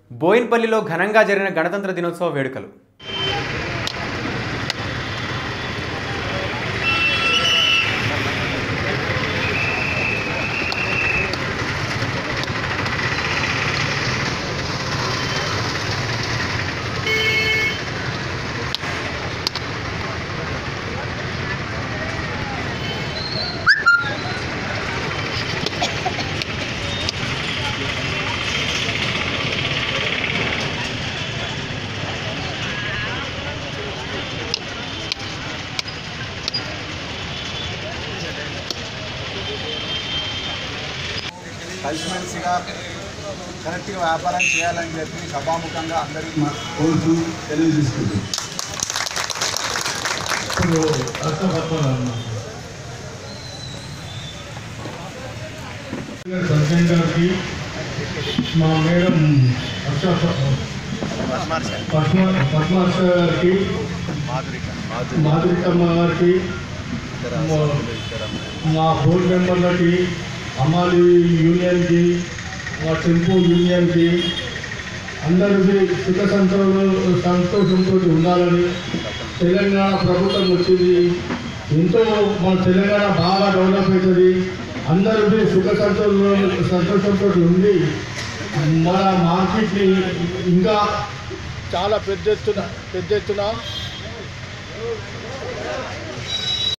బోయిన్పల్లిలో ఘనంగా జరిగిన గణతంత్ర దినోత్సవ వేడుకలు కలిసిమెలిసిగా కరెక్ట్గా వ్యాపారం చేయాలని చెప్పి సభాముఖంగా అందరికీ మా కోరుతూ తెలియజేస్తుంది ఇప్పుడు అర్థపత్రాలు సత్యం గారికి మా మేడం హర్ష పద్మ పద్మార్ష గారికి మాధురికమ్మ గారికి మా- మా బోర్డు మెంబర్లకి అమ్మాలి యూనియన్కి మా టెంపో యూనియన్కి అందరికీ సుఖ సంతోషం సంతోషంతో ఉండాలని తెలంగాణ ప్రభుత్వం వచ్చింది ఎంతో మన తెలంగాణ బాగా డెవలప్ అవుతుంది అందరికీ సుఖ సంతోషం సంతోషంతో ఉంది మన మార్కెట్ని ఇంకా చాలా పెద్ద ఎత్తున పెద్ద ఎత్తున